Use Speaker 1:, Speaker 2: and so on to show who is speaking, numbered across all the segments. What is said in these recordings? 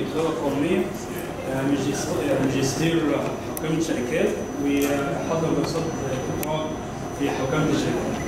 Speaker 1: الاداره القانونيه آه، ماجستير آه، ماجستير حكام الشركات وحضر دراسات دكتوراه في حكام الشركات.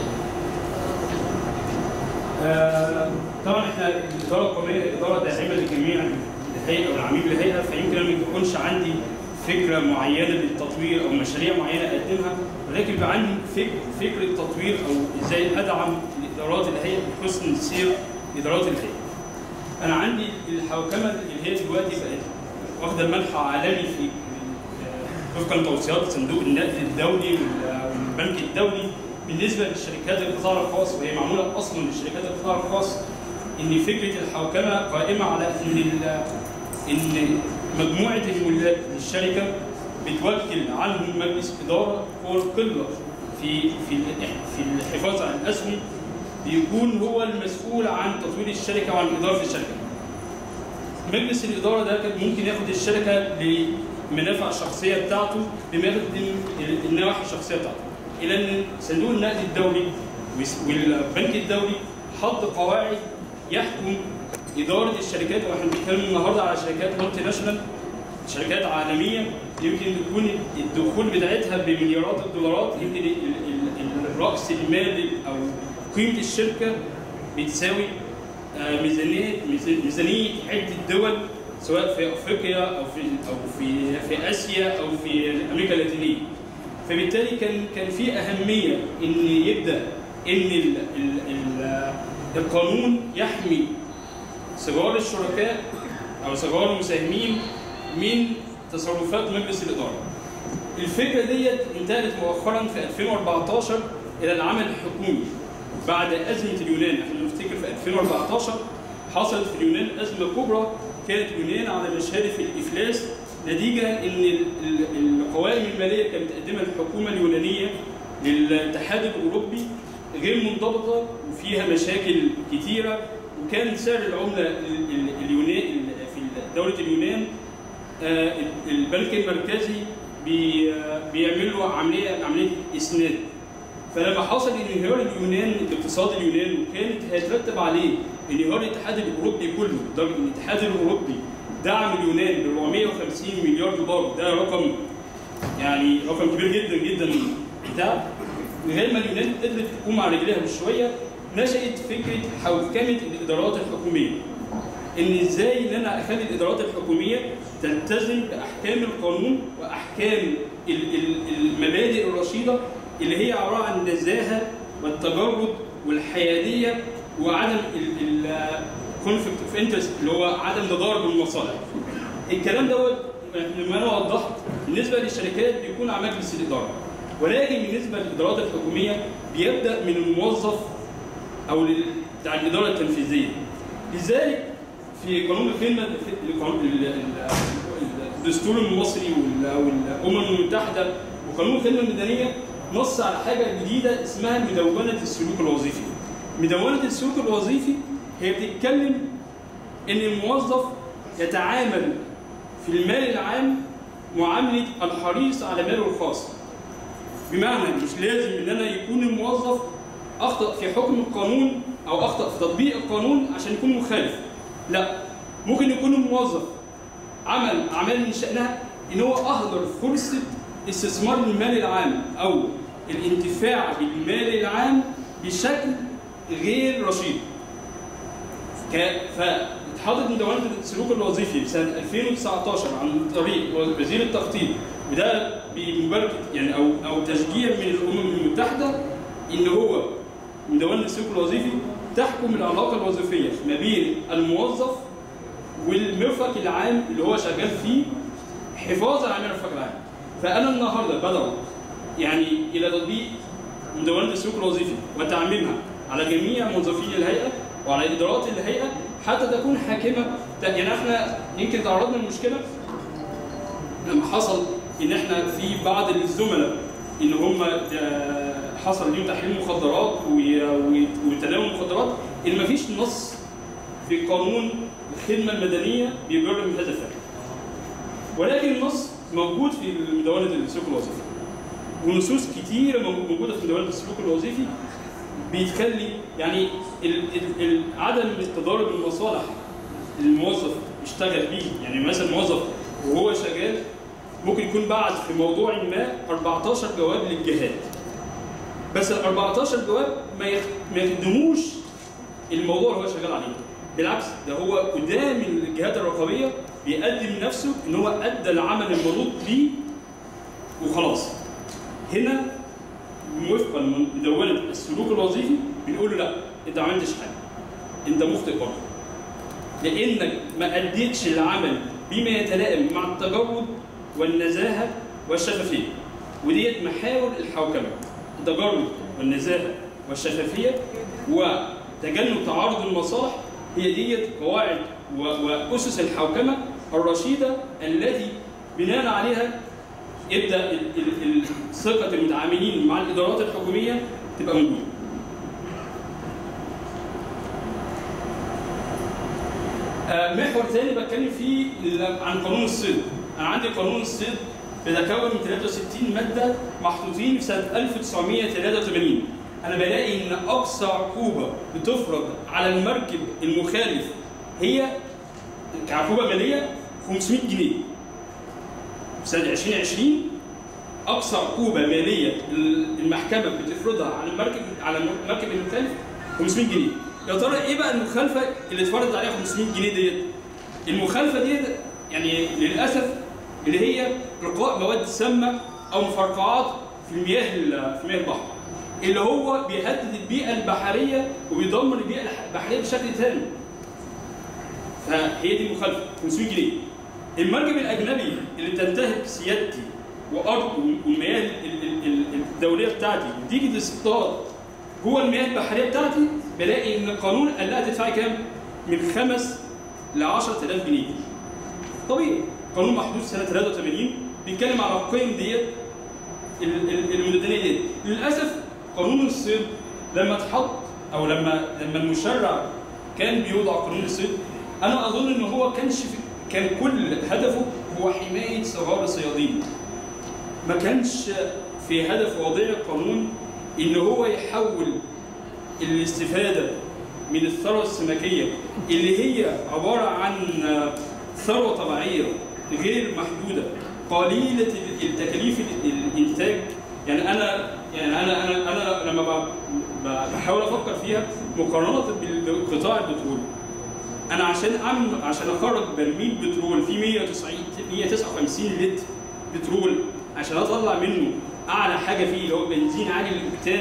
Speaker 1: آه، طبعا احنا الاداره القانونيه اداره داعمه لجميع الهيئه والعميل الهيئه فيمكن انا ما يكونش عندي فكره معينه للتطوير او مشاريع معينه اقدمها ولكن يبقى عندي فكر فكره تطوير او ازاي ادعم الادارات الهيئه بحسن سير ادارات الهيئه. انا عندي الحوكمه اللي هي دلوقتي بقت واخده منحى عالمي في وفقا لتوصيات صندوق النقد الدولي وال- والبنك الدولي بالنسبه للشركات القطاع الخاص وهي معموله اصلا للشركات القطاع الخاص ان فكره الحوكمه قائمه على ان ال- ان مجموعه الملاك للشركه بتوكل عنهم مجلس اداره هو القله في في ال- في الحفاظ على الاسهم بيكون هو المسؤول عن تطوير الشركه وعن اداره الشركه. مجلس الاداره ده كان ممكن ياخد الشركه لمنافع الشخصيه بتاعته بما يخدم النواحي الشخصيه بتاعته. الى ان صندوق النقد الدولي والبنك الدولي حط قواعد يحكم اداره الشركات واحنا بنتكلم النهارده على شركات مالتي ناشونال شركات عالميه يمكن تكون الدخول بتاعتها بمليارات الدولارات يمكن ال- ال- ال- الراس المالي او قيمه الشركه بتساوي آه، ميزانيه ميزان- ميزانيه عده دول سواء في افريقيا او في او في في اسيا او في امريكا اللاتينيه. فبالتالي كان كان في اهميه ان يبدا ان ال ال ال القانون يحمي صغار الشركاء او صغار المساهمين من تصرفات مجلس الاداره. الفكره ديت انتهت مؤخرا في 2014 الى العمل الحكومي بعد ازمه اليونان احنا نفتكر في 2014 حصلت في اليونان ازمه كبرى كانت اليونان على مشارف الافلاس نتيجه ان ال- ال- القوائم الماليه كانت بتقدمها الحكومه اليونانيه للاتحاد الاوروبي غير منضبطه وفيها مشاكل كتيره وكان سعر العمله ال- ال- اليونان في دوله اليونان آه، البنك المركزي بي- آه، بيعمل له عمليه عمليه اسناد فلما حصل انهيار اليونان اقتصاد اليونان وكانت هيترتب عليه انهيار الاتحاد الاوروبي كله لدرجه ان الاتحاد الاوروبي دعم اليونان ب 450 مليار دولار ده رقم يعني رقم كبير جدا جدا بتاع لغايه ما اليونان قدرت تقوم على رجليها بشويه نشأت فكره حوكمه الادارات الحكوميه ان ازاي ان انا اخلي الادارات الحكوميه تلتزم باحكام القانون واحكام ال- ال- المبادئ الرشيده اللي هي عباره عن النزاهه والتجرد والحياديه وعدم الكونفليكت اوف انترست اللي هو عدم تضارب المصالح. الكلام دوت لما انا وضحت بالنسبه للشركات بيكون على مجلس الاداره ولكن بالنسبه للادارات الحكوميه بيبدا من الموظف او لل- بتاع الاداره التنفيذيه. لذلك في قانون الخدمه في القانون- ال- ال- الدستور المصري وال- والامم المتحده وقانون الخدمه المدنيه نص على حاجه جديده اسمها مدونه السلوك الوظيفي. مدونه السلوك الوظيفي هي بتتكلم ان الموظف يتعامل في المال العام معامله الحريص على ماله الخاص. بمعنى مش لازم ان انا يكون الموظف اخطا في حكم القانون او اخطا في تطبيق القانون عشان يكون مخالف لا ممكن يكون الموظف عمل اعمال من شانها ان هو اهدر فرصه استثمار المال العام او الانتفاع بالمال العام بشكل غير رشيد ك- فاتحطت مدونه السلوك الوظيفي سنه 2019 عن طريق وزير التخطيط وده بمباركه يعني او او تشجيع من الامم المتحده ان هو مدونه السلوك الوظيفي تحكم العلاقه الوظيفيه ما بين الموظف والمرفق العام اللي هو شغال فيه حفاظا على المرفق العام فانا النهارده بدعو يعني الى تطبيق مدونه السلوك الوظيفي وتعميمها على جميع موظفين الهيئه وعلى ادارات الهيئه حتى تكون حاكمه يعني احنا يمكن تعرضنا لمشكله لما حصل ان احنا في بعض الزملاء ان هم آه، حصل ليهم تحريم مخدرات و- و- وتناول مخدرات ان مفيش نص في قانون الخدمه المدنيه بيجرم هذا الفعل. ولكن النص موجود في مدونه السلوك الوظيفي. ونصوص كتيره مو- موجوده في مدونه السلوك الوظيفي بيتخلي يعني ال ال ال عدم تضارب المصالح الموظف يشتغل بيه يعني مثلا موظف وهو شغال ممكن يكون بعت في موضوع ما 14 جواب للجهات بس ال 14 جواب ما يخ- ما يخدموش الموضوع اللي هو شغال عليه بالعكس ده هو قدام الجهات الرقابيه بيقدم نفسه ان هو ادى العمل المنوط بيه وخلاص هنا وفقا لمدونه السلوك الوظيفي بنقول له لا انت ما عملتش حاجه انت مخطئ برضه لانك ما اديتش العمل بما يتلائم مع التجرد والنزاهه والشفافيه وديت محاور الحوكمه التجرد والنزاهه والشفافيه وتجنب تعارض المصالح هي ديت قواعد و- واسس الحوكمه الرشيده التي بناء عليها يبدا ال- ال- ال- ثقه المتعاملين مع الادارات الحكوميه تبقى موجوده. آه، محور تاني بتكلم فيه ال- عن قانون الصيد. انا عندي قانون الصيد بيتكون من 63 ماده محطوطين في سنه 1983. انا بلاقي ان اقصى عقوبه بتفرض على المركب المخالف هي كعقوبه ماليه 500 جنيه. في سنه 2020 اقصى عقوبه ماليه المحكمه بتفرضها على المركب على المركب المخالف 500 جنيه. يا ترى ايه بقى المخالفه اللي اتفرض عليها 500 جنيه ديت؟ المخالفه ديت يعني للاسف اللي هي القاء مواد سامه او مفرقعات في المياه ال- في مياه البحر. اللي هو بيهدد البيئه البحريه وبيدمر البيئه البحريه بشكل تام. فهي دي المخالفه 500 جنيه. المركب الاجنبي اللي بتنتهك سيادتي وارض والمياه ال- ال- ال- الدوليه بتاعتي وتيجي تصطاد جوه المياه البحريه بتاعتي بلاقي ان القانون قال لها تدفعي كام؟ من 5 ل 10000 جنيه. طبيعي قانون محدود سنه 83 بيتكلم على القيم ديت ال- ال- المدنيه ديت. للاسف قانون الصيد لما اتحط او لما لما المشرع كان بيوضع قانون الصيد انا اظن ان هو كانش في كان كل هدفه هو حمايه صغار الصيادين. ما كانش في هدف وضع القانون ان هو يحول الاستفاده من الثروه السمكيه اللي هي عباره عن ثروه طبيعيه غير محدوده قليله التكاليف الانتاج يعني انا يعني انا انا انا لما ب- ب- بحاول افكر فيها مقارنه بقطاع البترول انا عشان اعمل عشان اخرج برميل بترول فيه 190 159 لتر بترول عشان اطلع منه اعلى حاجه فيه اللي هو بنزين عالي الاوكتان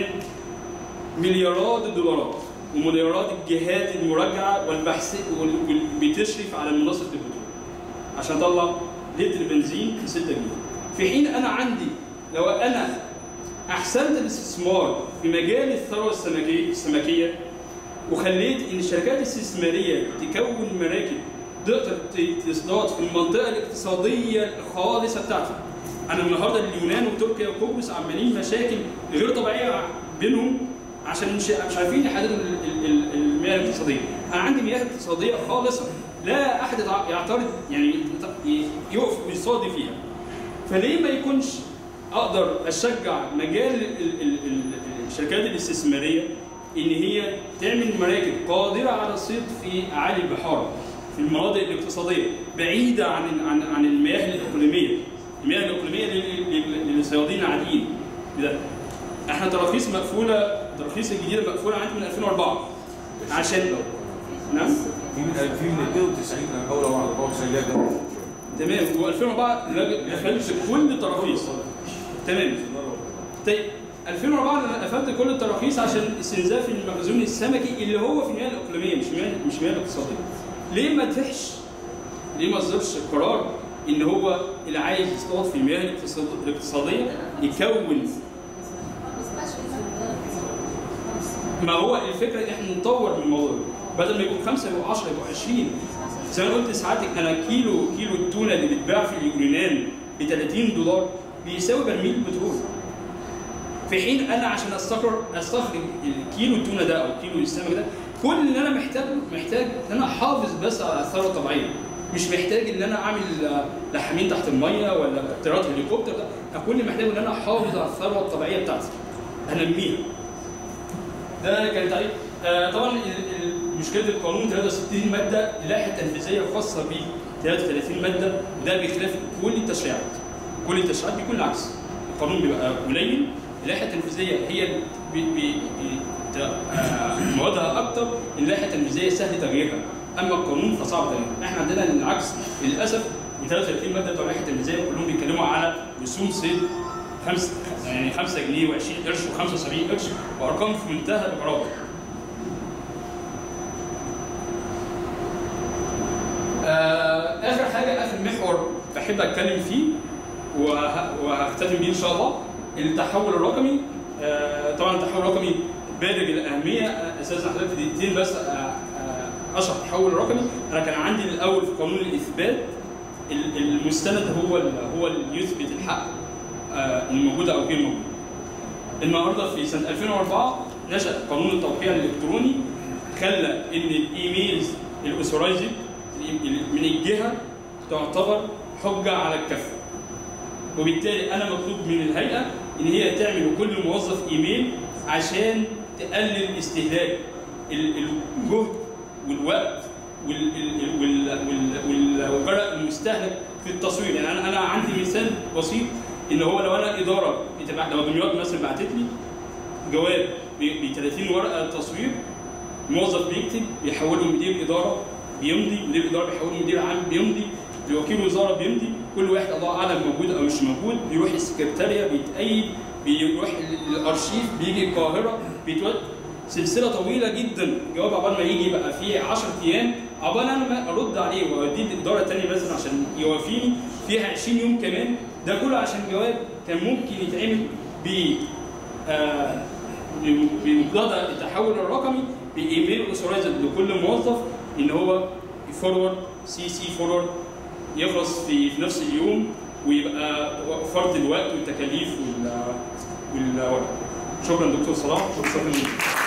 Speaker 1: مليارات الدولارات ومليارات الجهات المراجعه والبحث واللي بتشرف على منصه البترول عشان اطلع لتر بنزين ب 6 جنيه في حين انا عندي لو انا احسنت الاستثمار في مجال الثروه السمكيه السمكيه وخليت ان الشركات الاستثماريه تكون مراكب تقدر ت- تصطاد في المنطقه الاقتصاديه الخالصه بتاعتي. انا النهارده اليونان وتركيا وقبرص عمالين مشاكل غير طبيعيه بينهم عشان مش مش عارفين يحددوا ال- ال- ال- المياه الاقتصاديه. انا عندي مياه اقتصاديه خالصه لا احد يتع- يعترض يعني ي- يقف ويصادي فيها. فليه ما يكونش اقدر اشجع مجال ال- ال- ال- ال- الشركات الاستثماريه ان هي تعمل مراكب قادره على الصيد في اعالي البحار في المناطق الاقتصاديه بعيده عن عن عن المياه الاقليميه المياه الاقليميه لل- لل- للصيادين العاديين ده احنا تراخيص مقفوله التراخيص الجديده مقفوله عندي من 2004 عشان نعم
Speaker 2: في من في من 92 اول 94 لا ده
Speaker 1: تمام و2004 قفلت كل التراخيص تمام طيب 2004 انا قفلت كل التراخيص عشان استنزاف المخزون السمكي اللي هو في المياه الاقليميه مش مياه مش مياه الاقتصاديه. ليه ما تفحش؟ ليه ما اصدرش قرار ان هو اللي عايز يصطاد في المياه الاقتصاد- الاقتصاديه يكون ما هو الفكره ان احنا نطور من الموضوع ده. بدل ما يكون خمسه يبقوا 10 يبقوا 20 زي ما قلت ساعتك انا كيلو كيلو التونه اللي بيتباع في اليونان ب 30 دولار بيساوي برميل بترول في حين انا عشان استقر استخرج الكيلو التونه ده او كيلو السمك ده كل اللي انا محتاجه محتاج ان انا احافظ بس على الثروه الطبيعيه مش محتاج ان انا اعمل آه، لحامين تحت الميه ولا طيارات هليكوبتر ده أنا كل اللي محتاجه ان انا احافظ على الثروه الطبيعيه بتاعتي انميها ده كان تعليق آه طبعا ال- ال- مشكله القانون 63 ماده لائحه تنفيذيه خاصه ب 33 ماده وده بخلاف كل التشريعات كل التشريعات بيكون العكس القانون بيبقى قليل اللائحه التنفيذيه هي اللي بي بي بي ت- آه، موادها اكتر اللائحه التنفيذيه سهل تغييرها اما القانون فصعب تغييرها احنا عندنا العكس للاسف ال 33 ماده بتوع اللائحه التنفيذيه كلهم بيتكلموا على رسوم صيد خمس يعني 5 جنيه و20 قرش و75 قرش وارقام في منتهى الاغراض آه، اخر حاجه اخر محور بحب اتكلم فيه وه- وهختتم بيه ان شاء الله التحول الرقمي آه، طبعا التحول الرقمي بالغ الاهميه آه، استاذن حضرتك في دقيقتين بس آه، آه، اشرح التحول الرقمي انا كان عندي الاول في قانون الاثبات ال- المستند هو ال- هو اللي يثبت الحق آه، الموجود او غير موجود النهارده في سنه 2004 نشا قانون التوقيع الالكتروني خلى ان الايميلز الاوثورايزد من الجهه تعتبر حجه على الكفه وبالتالي انا مطلوب من الهيئه ان هي تعمل لكل موظف ايميل عشان تقلل استهلاك ال- الجهد والوقت وال- ال- وال- وال- وال- والورق المستهلك في التصوير يعني انا انا عندي مثال بسيط ان هو لو انا اداره بتبع لو دمياط مثلا بعتت لي جواب ب 30 ورقه تصوير موظف بيكتب بيحوله مدير اداره بيمضي مدير اداره بيحوله مدير عام بيمضي لوكيل وزاره بيمضي كل واحد الله اعلم موجود او مش موجود بيروح السكرتاريه بيتأيد بيروح ال- الارشيف بيجي القاهره بيتود سلسله طويله جدا جواب عقبال ما يجي بقى فيه 10 ايام عقبال انا ما ارد عليه واوديه للاداره الثانيه مثلا عشان يوافيني فيها 20 يوم كمان ده كله عشان جواب كان ممكن يتعمل ب آه، بمقتضى التحول الرقمي بايميل اوثورايزد لكل موظف ان هو يفورورد سي سي فورورد يخلص في في نفس اليوم ويبقى فرض الوقت والتكاليف وال والورق شكرا دكتور صلاح شكرا